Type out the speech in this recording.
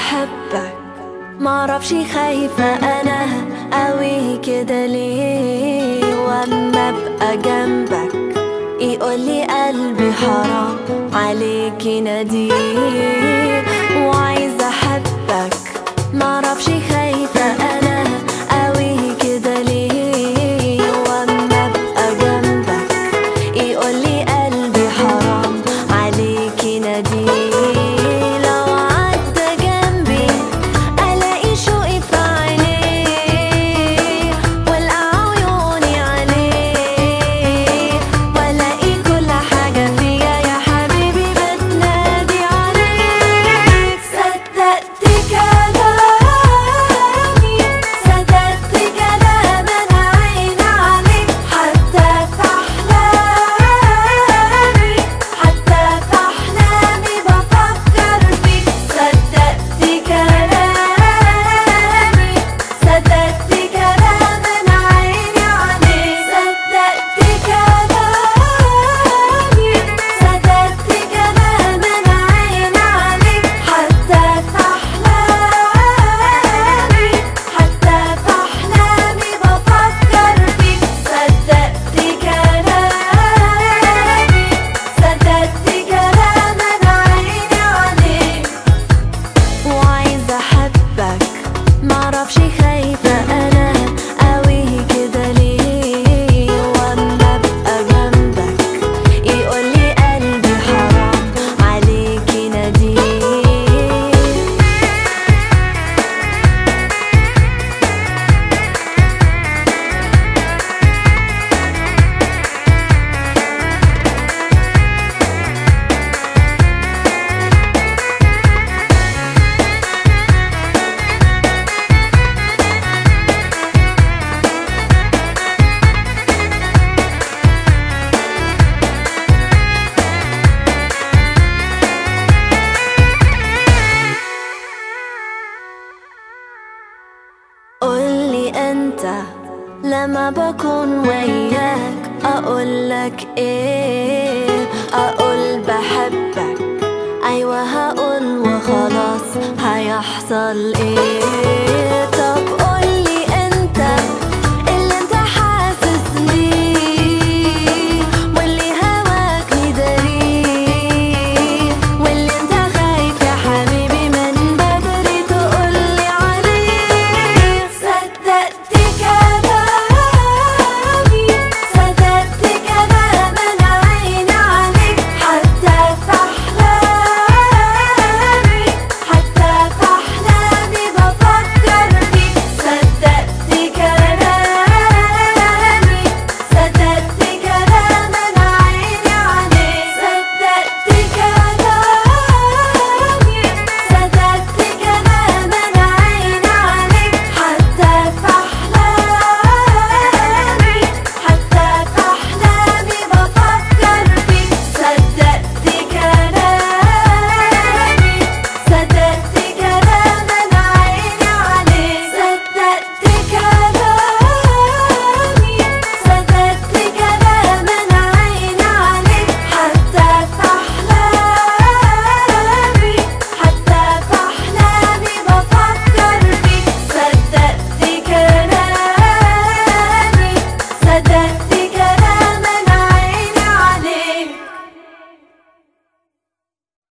احبك معرفش خايفة انا قوي كده ليه واما ابقى جنبك يقولي قلبي حرام عليك ناديه وعايزة احبك معرفش خايفة انا قوي كده ليه واما ابقى جنبك يقولي قلبي حرام عليك ناديه لو عدى جنبي الاقي شوقي في عينيه والقى عيوني عليه والاقي كل حاجه فيا يا حبيبي بتنادي عليك صدقت كلامي صدقت كلام انا عيني عليك حتى في احلامي حتى في احلامي بفكر فيك صدقت كلامي صدقت كلام انا عيني عليك صدقت كلامي صدقت كلام انا عيني عليك حتى في احلامي حتى في احلامي بفكر فيك صدقت كلامي صدقت كلام انا عيني عليك وعايزة احبك معرفش خايفة انا قوي كده ليه واما ابقى جنبك يقولي قلبي حرام عليك ناديه قولي انت لما بكون وياك اقولك ايه اقول بحبك ايوه هقول وخلاص هيحصل ايه